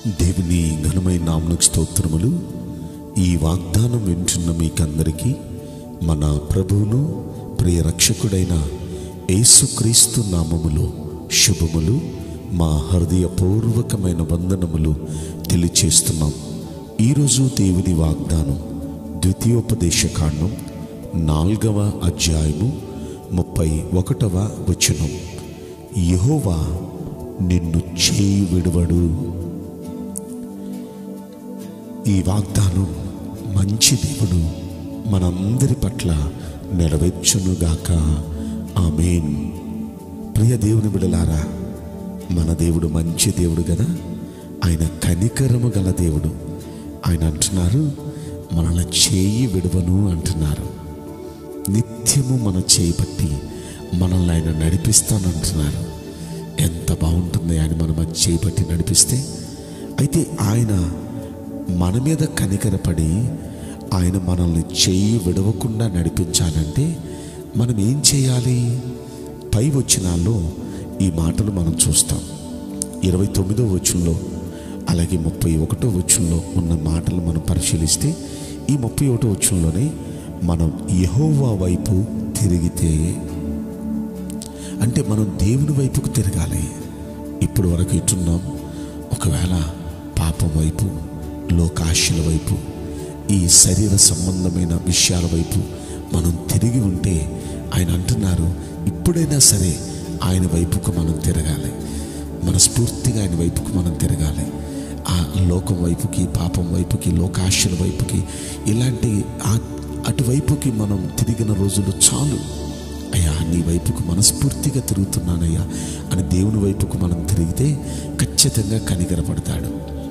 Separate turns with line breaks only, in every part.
దేవుని ఘనమైన నామకు స్తోత్రములు ఈ వాగ్దానం వింటున్న మీకందరికీ మన ప్రభువును ప్రియ రక్షకుడైన యేసుక్రీస్తు నామములో శుభములు మా హృదయపూర్వకమైన వందనములు తెలియచేస్తున్నాం ఈరోజు దేవుని వాగ్దానం ద్వితీయోపదేశ కాండం నాలుగవ అధ్యాయము ముప్పై ఒకటవ వచనం యెహోవా నిన్ను చేయి విడువడు ఈ వాగ్దానం మంచి దేవుడు మనందరి పట్ల నెరవేర్చునుగాక ఆమెన్ ప్రియ దేవుని బిడలారా మన దేవుడు మంచి దేవుడు కదా ఆయన కనికరము గల దేవుడు ఆయన అంటున్నారు మనల్ని చేయి విడువను అంటున్నారు నిత్యము మన చేయి పట్టి మనల్ని ఆయన నడిపిస్తానంటున్నారు ఎంత బాగుంటుంది ఆయన మనం అది చేయి పట్టి నడిపిస్తే అయితే ఆయన మన మీద కనికరపడి ఆయన మనల్ని చేయి విడవకుండా నడిపించాలంటే మనం ఏం చేయాలి పై వచ్చినాల్లో ఈ మాటలు మనం చూస్తాం ఇరవై తొమ్మిదో వచనంలో అలాగే ముప్పై ఒకటో వచనంలో ఉన్న మాటలు మనం పరిశీలిస్తే ఈ ముప్పై ఒకటో వచనంలోనే మనం యహోవా వైపు తిరిగితే అంటే మనం దేవుని వైపుకు తిరగాలి ఇప్పుడు వరకు ఇటున్నాం ఒకవేళ పాపం వైపు లోకాశల వైపు ఈ శరీర సంబంధమైన విషయాల వైపు మనం తిరిగి ఉంటే ఆయన అంటున్నారు ఇప్పుడైనా సరే ఆయన వైపుకు మనం తిరగాలి మనస్ఫూర్తిగా ఆయన వైపుకు మనం తిరగాలి ఆ లోకం వైపుకి పాపం వైపుకి లోకాశల వైపుకి ఇలాంటి ఆ- అటువైపుకి మనం తిరిగిన రోజులు చాలు అయ్యా నీ వైపుకు మనస్ఫూర్తిగా తిరుగుతున్నానయ్యా అని దేవుని వైపుకు మనం తిరిగితే ఖచ్చితంగా కనికరపడతాడు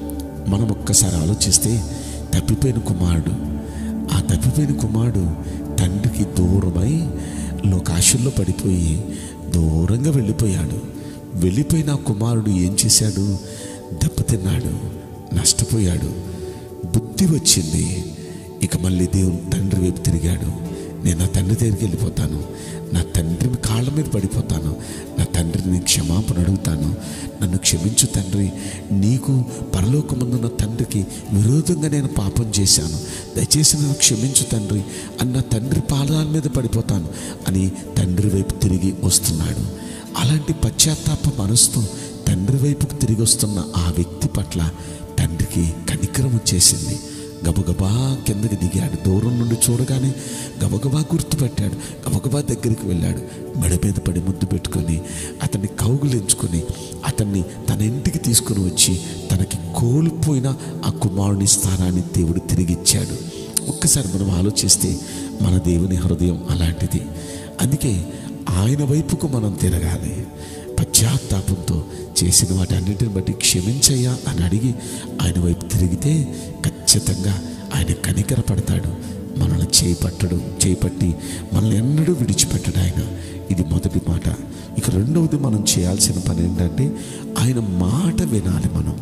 మనం ఒక్కసారి ఆలోచిస్తే తప్పిపోయిన కుమారుడు ఆ తప్పిపోయిన కుమారుడు తండ్రికి దూరమై లోకాశల్లో పడిపోయి దూరంగా వెళ్ళిపోయాడు వెళ్ళిపోయిన ఆ కుమారుడు ఏం చేశాడు దెబ్బతిన్నాడు నష్టపోయాడు బుద్ధి వచ్చింది ఇక మళ్ళీ దేవుని తండ్రి వైపు తిరిగాడు నేను నా తండ్రి దగ్గరికి వెళ్ళిపోతాను నా తండ్రి కాళ్ళ మీద పడిపోతాను నా తండ్రిని క్షమాపణ అడుగుతాను నన్ను క్షమించు తండ్రి నీకు పరలోకమందున్న తండ్రికి విరోధంగా నేను పాపం చేశాను దయచేసి నన్ను క్షమించు తండ్రి అని నా తండ్రి పాదాల మీద పడిపోతాను అని తండ్రి వైపు తిరిగి వస్తున్నాడు అలాంటి పశ్చాత్తాప మనసుతో తండ్రి వైపుకు తిరిగి వస్తున్న ఆ వ్యక్తి పట్ల తండ్రికి కనికరం వచ్చేసింది గబగబా కిందకి దిగాడు దూరం నుండి చూడగానే గబగబా గుర్తుపెట్టాడు గబగబా దగ్గరికి వెళ్ళాడు మెడ మీద పడి ముద్దు పెట్టుకొని అతన్ని కౌగులించుకొని అతన్ని తన ఇంటికి తీసుకుని వచ్చి తనకి కోల్పోయిన ఆ కుమారుని స్థానాన్ని దేవుడు తిరిగిచ్చాడు ఒక్కసారి మనం ఆలోచిస్తే మన దేవుని హృదయం అలాంటిది అందుకే ఆయన వైపుకు మనం తిరగాలి పశ్చాత్తాపంతో చేసిన వాటి అన్నిటిని బట్టి క్షమించయ్యా అని అడిగి ఆయన వైపు తిరిగితే ఖచ్చితంగా ఆయన కనికరపడతాడు మనల్ని చేపట్టడు చేపట్టి మనల్ని ఎన్నడూ విడిచిపెట్టడు ఆయన ఇది మొదటి మాట ఇక రెండవది మనం చేయాల్సిన పని ఏంటంటే ఆయన మాట వినాలి మనం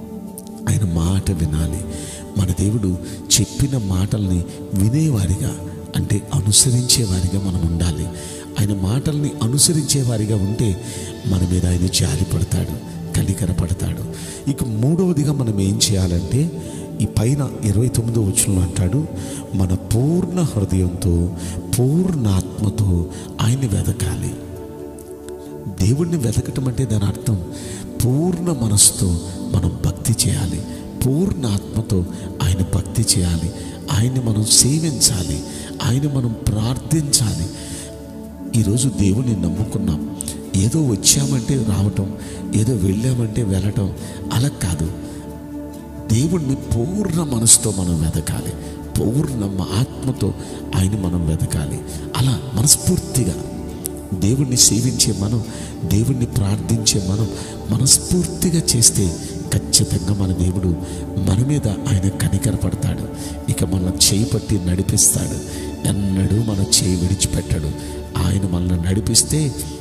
ఆయన మాట వినాలి మన దేవుడు చెప్పిన మాటల్ని వినేవారిగా అంటే అనుసరించేవారిగా మనం ఉండాలి ఆయన మాటల్ని అనుసరించేవారిగా ఉంటే మన మీద ఆయన జాలి పడతాడు కనికరపడతాడు ఇక మూడవదిగా మనం ఏం చేయాలంటే ఈ పైన ఇరవై తొమ్మిదో వచనంలో అంటాడు మన పూర్ణ హృదయంతో పూర్ణాత్మతో ఆయన్ని వెతకాలి దేవుణ్ణి వెతకటం అంటే దాని అర్థం పూర్ణ మనసుతో మనం భక్తి చేయాలి పూర్ణ ఆత్మతో ఆయన భక్తి చేయాలి ఆయన్ని మనం సేవించాలి ఆయన మనం ప్రార్థించాలి ఈరోజు దేవుని నమ్ముకున్నాం ఏదో వచ్చామంటే రావటం ఏదో వెళ్ళామంటే వెళ్ళటం అలా కాదు దేవుణ్ణి పూర్ణ మనసుతో మనం వెతకాలి పూర్ణ ఆత్మతో ఆయన మనం వెతకాలి అలా మనస్ఫూర్తిగా దేవుణ్ణి సేవించే మనం దేవుణ్ణి ప్రార్థించే మనం మనస్ఫూర్తిగా చేస్తే ఖచ్చితంగా మన దేవుడు మన మీద ఆయన కనికరపడతాడు ఇక మన చేయి పట్టి నడిపిస్తాడు ఎన్నడూ మన చేయి విడిచిపెట్టాడు ఆయన మనల్ని నడిపిస్తే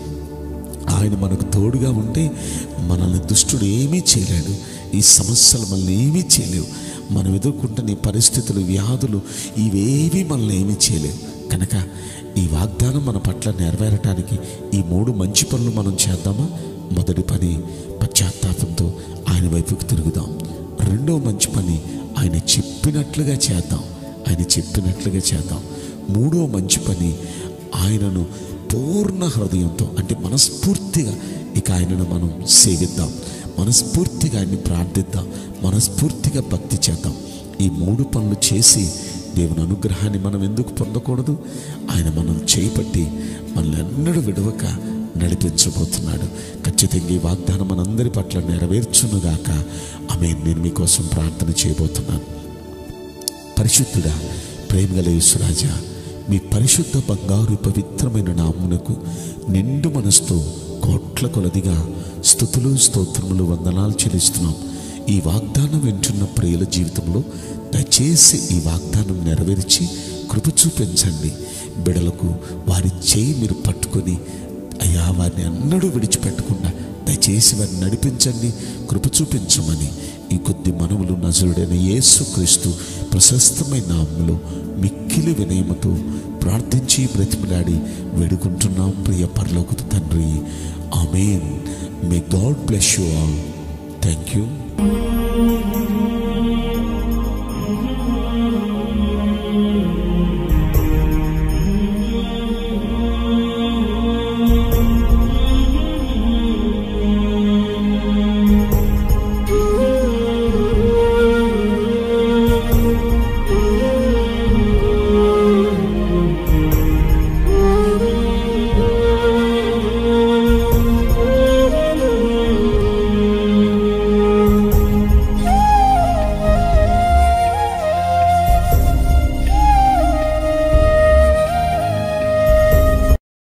ఆయన మనకు తోడుగా ఉంటే మనల్ని దుష్టుడు ఏమీ చేయలేడు ఈ సమస్యలు మనల్ని ఏమీ చేయలేవు మనం ఎదుర్కొంటున్న ఈ పరిస్థితులు వ్యాధులు ఇవేవి మనల్ని ఏమీ చేయలేవు కనుక ఈ వాగ్దానం మన పట్ల నెరవేరటానికి ఈ మూడు మంచి పనులు మనం చేద్దామా మొదటి పని పశ్చాత్తాపంతో ఆయన వైపుకు తిరుగుదాం రెండో మంచి పని ఆయన చెప్పినట్లుగా చేద్దాం ఆయన చెప్పినట్లుగా చేద్దాం మూడో మంచి పని ఆయనను పూర్ణ హృదయంతో అంటే మనస్ఫూర్తిగా ఇక ఆయనను మనం సేవిద్దాం మనస్ఫూర్తిగా ఆయన్ని ప్రార్థిద్దాం మనస్ఫూర్తిగా భక్తి చేద్దాం ఈ మూడు పనులు చేసి దేవుని అనుగ్రహాన్ని మనం ఎందుకు పొందకూడదు ఆయన మనం చేపట్టి మనల్ని ఎన్నడూ విడవక నడిపించబోతున్నాడు ఖచ్చితంగా ఈ వాగ్దానం మనందరి పట్ల నెరవేర్చునుగాక ఆమె నేను మీకోసం ప్రార్థన చేయబోతున్నాను పరిశుద్ధుడా ప్రేమగల యేసురాజా మీ పరిశుద్ధ బంగారు పవిత్రమైన నామునకు నిండు మనసుతో కోట్ల కొలదిగా స్థుతులు స్తోత్రములు వందనాలు చెల్లిస్తున్నాం ఈ వాగ్దానం వింటున్న ప్రియుల జీవితంలో దయచేసి ఈ వాగ్దానం నెరవేర్చి కృప చూపించండి బిడలకు వారి చేయి మీరు పట్టుకొని అయ్యా వారిని అన్నడూ విడిచిపెట్టకుండా దయచేసి వారిని నడిపించండి కృప చూపించమని ఈ కొద్ది మనవులు నజరుడైన యేసుక్రీస్తు ప్రశస్తమైన నామములో మిక్కిలి వినయముతో ప్రార్థించి బ్రతిమలాడి వేడుకుంటున్నాం ప్రియ పరలోకపు తండ్రి amen may God bless you all thank you